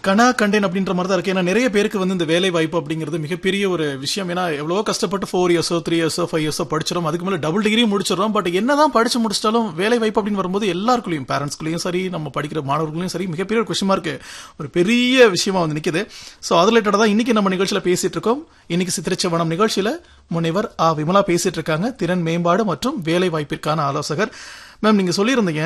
கனா கண்டேன் அப்படின்ற மாதிரி தான் இருக்கு ஏன்னா நிறைய பேருக்கு வந்து இந்த வேலை வாய்ப்பு அப்படிங்கிறது மிகப்பெரிய ஒரு விஷயம் ஏன்னா எவ்வளவோ கஷ்டப்பட்டு ஃபோர் இயர்ஸோ த்ரீ இயர்ஸோ ஃபைவ் இயர்ஸோ படிச்சிடும் அதுக்கு மேலே டபுள் டிகிரி முடிச்சிடறோம் பட் என்னதான் படிச்சு முடிச்சிட்டாலும் வேலை வாய்ப்பு அப்படின்னு வரும்போது எல்லாருக்குள்ளேயும் பேரண்ட்ஸ்குள்ளேயும் சரி நம்ம படிக்கிற மாணவர்களையும் சரி மிகப்பெரிய ஒரு கொஸ்டின் மார்க் ஒரு பெரிய விஷயமா வந்து நிக்குது ஸோ அது ரிலேட்டடாக தான் இன்னைக்கு நம்ம நிகழ்ச்சியில பேசிட்டு இருக்கோம் இன்னைக்கு சித்திரச்சவனம் நிகழ்ச்சியில முனைவர் ஆ விமலா பேசிட்டு இருக்காங்க திறன் மேம்பாடு மற்றும் வேலை வாய்ப்பிற்கான ஆலோசகர் மேம் நீங்க சொல்லியிருந்தீங்க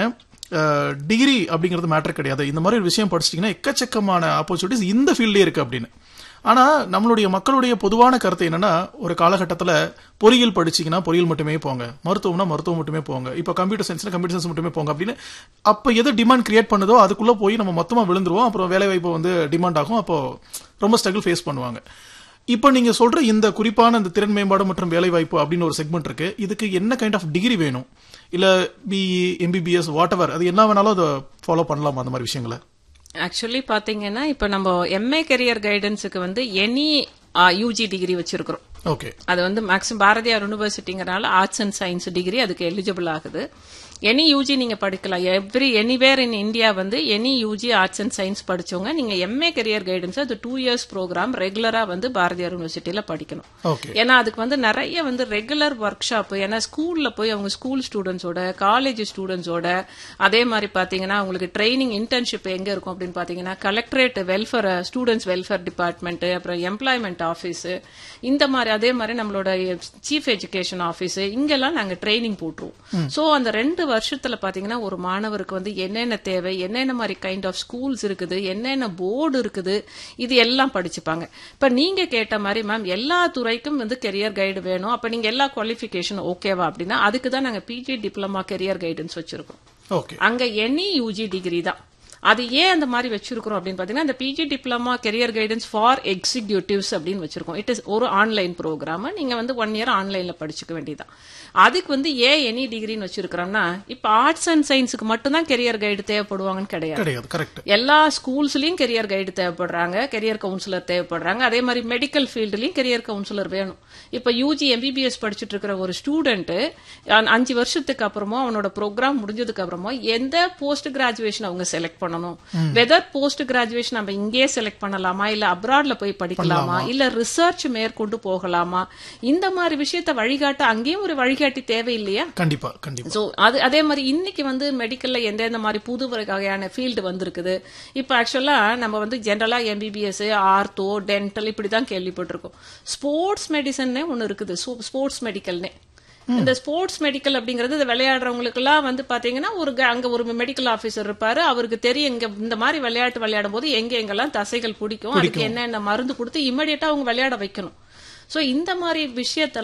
டிகிரி அப்படிங்கிறது மேட்டர் கிடையாது இந்த மாதிரி ஒரு விஷயம் படிச்சிட்டீங்கன்னா எக்கச்சக்கமான ஆப்பர்ச்சுனிட்டிஸ் இந்த ஃபீல்ட்லேயே இருக்கு அப்படின்னு ஆனா நம்மளுடைய மக்களுடைய பொதுவான கருத்து என்னன்னா ஒரு காலகட்டத்தில் பொறியியல் படிச்சீங்கன்னா பொறியியல் மட்டுமே போங்க மருத்துவம்னா மருத்துவம் மட்டுமே போங்க இப்போ கம்ப்யூட்டர் சயின்ஸ்னா கம்ப்யூட்டர் சயின்ஸ் மட்டுமே போங்க அப்படின்னு அப்போ எது டிமாண்ட் கிரியேட் பண்ணுதோ அதுக்குள்ள போய் நம்ம மொத்தமா விழுந்துருவோம் அப்புறம் வேலை வாய்ப்பு வந்து டிமாண்ட் ஆகும் அப்போ ரொம்ப ஸ்ட்ரகிள் ஃபேஸ் பண்ணுவாங்க இப்போ நீங்க சொல்ற இந்த குறிப்பான இந்த திறன் மேம்பாடு மற்றும் வேலை வாய்ப்பு அப்படின்னு ஒரு செக்மெண்ட் இருக்கு இதுக்கு என்ன கைண்ட் ஆஃப் டிகிரி வேணும் இல்ல பிஇ எம்பிபிஎஸ் வாட் எவர் அது என்ன வேணாலும் அதை ஃபாலோ பண்ணலாமா அந்த மாதிரி விஷயங்களை ஆக்சுவலி பாத்தீங்கன்னா இப்ப நம்ம எம்ஏ கெரியர் கைடன்ஸுக்கு வந்து எனி யூஜி டிகிரி வச்சிருக்கிறோம் ஓகே அது வந்து மேக்ஸிமம் பாரதியார் யூனிவர்சிட்டிங்கிறனால ஆர்ட்ஸ் அண்ட் சயின்ஸ் டிகிரி அதுக்கு எலிஜிபிள் ஆகுது எனி யூஜி நீங்க படிக்கலாம் எவ்ரி எனிவேர் இன் இந்தியா வந்து any UG arts and science படிச்சவங்க நீங்க எம்ஏ கெரியர் கைடன்ஸ் அது டூ இயர்ஸ் ப்ரோக்ராம் ரெகுலரா வந்து பாரதியார் யூனிவர்சிட்டியில படிக்கணும் ஓகே ஏன்னா அதுக்கு வந்து நிறைய வந்து ரெகுலர் ஒர்க் ஷாப் ஏன்னா ஸ்கூல்ல போய் அவங்க ஸ்கூல் ஸ்டூடெண்ட்ஸோட காலேஜ் ஸ்டூடெண்ட்ஸோட அதே மாதிரி பாத்தீங்கன்னா உங்களுக்கு ட்ரைனிங் இன்டர்ன்ஷிப் எங்க இருக்கும் அப்படின்னு பாத்தீங்கன்னா collectorate welfare students welfare department அப்புறம் எம்ப்ளாய்மெண்ட் ஆஃபீஸ் இந்த மாதிரி அதே மாதிரி நம்மளோட சீஃப் எஜுகேஷன் ஆஃபீஸ் இங்கெல்லாம் நாங்க ட்ரைனிங் போட்டுருவோம் சோ அந்த ரெண்டு வருஷத்துல பாத்தீங்கன்னா ஒரு மாணவருக்கு வந்து என்னென்ன தேவை என்னென்ன மாதிரி கைண்ட் ஆஃப் ஸ்கூல்ஸ் இருக்குது என்னென்ன போர்டு இருக்குது இது எல்லாம் படிச்சுப்பாங்க இப்ப நீங்க கேட்ட மாதிரி மேம் எல்லா துறைக்கும் வந்து கெரியர் கைடு வேணும் அப்ப நீங்க எல்லா குவாலிஃபிகேஷன் ஓகேவா அப்படின்னா அதுக்கு தான் நாங்க பிஜி டிப்ளமா கெரியர் கைடன்ஸ் வச்சிருக்கோம் ஓகே அங்க எனி யூஜி டிகிரி தான் அது ஏன் அந்த மாதிரி வச்சிருக்கிறோம் அப்படின்னு பாத்தீங்கன்னா இந்த PG diploma career guidance for executives அப்படின்னு வச்சிருக்கோம் இட் இஸ் ஒரு ஆன்லைன் ப்ரோக்ராம் நீங்க வந்து ஒன் இயர் ஆன்லைன்ல படிச்சுக்க வேண்டியதான் அதுக்கு வந்து ஏன் எனி டிகிரின்னு வச்சிருக்கிறோம்னா இப்ப ஆர்ட்ஸ் அண்ட் சயின்ஸுக்கு மட்டும்தான் கெரியர் கைடு தேவைப்படுவாங்கன்னு கிடையாது கிடையாது கரெக்ட் எல்லா ஸ்கூல்ஸ்லயும் கெரியர் கைடு தேவைப்படுறாங்க கெரியர் கவுன்சிலர் தேவைப்படுறாங்க அதே மாதிரி மெடிக்கல் ஃபீல்டுலயும் கெரியர் கவுன்சிலர் வேணும் இப்ப யூஜி எம்பிபிஎஸ் படிச்சுட்டு இருக்கிற ஒரு ஸ்டூடெண்ட் அஞ்சு வருஷத்துக்கு அப்புறமோ அவனோட ப்ரோக்ராம் முடிஞ்சதுக்கு அப்புறமோ எந்த போஸ்ட் கிராஜுவேஷன் அவங்க செலக்ட் பண்ணணும் வெதர் போஸ்ட் கிராஜுவேஷன் நம்ம இங்கேயே செலக்ட் பண்ணலாமா இல்ல அப்ராட்ல போய் படிக்கலாமா இல்ல ரிசர்ச் மேற்கொண்டு போகலாமா இந்த மாதிரி விஷயத்த வழிகாட்ட அங்கேயும் ஒரு வழிகாட்டி தேவை இல்லையா கண்டிப்பா கண்டிப்பா சோ அது அதே மாதிரி இன்னைக்கு வந்து மெடிக்கல்ல எந்தெந்த மாதிரி புது வகையான ஃபீல்டு வந்திருக்குது இப்ப ஆக்சுவலா நம்ம வந்து ஜென்ரலா எம்பிபிஎஸ் ஆர்த்தோ டென்டல் இப்படிதான் கேள்விப்பட்டிருக்கோம் ஸ்போர்ட்ஸ் மெடிசன்னே ஒன்னு இருக்குது ஸ்போர்ட்ஸ் மெடிக்கல்னே இந்த ஸ்போர்ட்ஸ் மெடிக்கல் அப்படிங்கிறது இந்த விளையாடுறவங்களுக்கு எல்லாம் வந்து பாத்தீங்கன்னா ஒரு க- அங்க ஒரு மெடிக்கல் ஆபீசர் இருப்பாரு அவருக்கு தெரியும் இங்க இந்த மாதிரி விளையாட்டு விளையாடும் போது எங்க எங்கெல்லாம் தசைகள் பிடிக்கும் அதுக்கு என்னென்ன மருந்து கொடுத்து இமிடியட்டா அவங்க விளையாட வைக்கணும் சோ இந்த மாதிரி விஷயத்த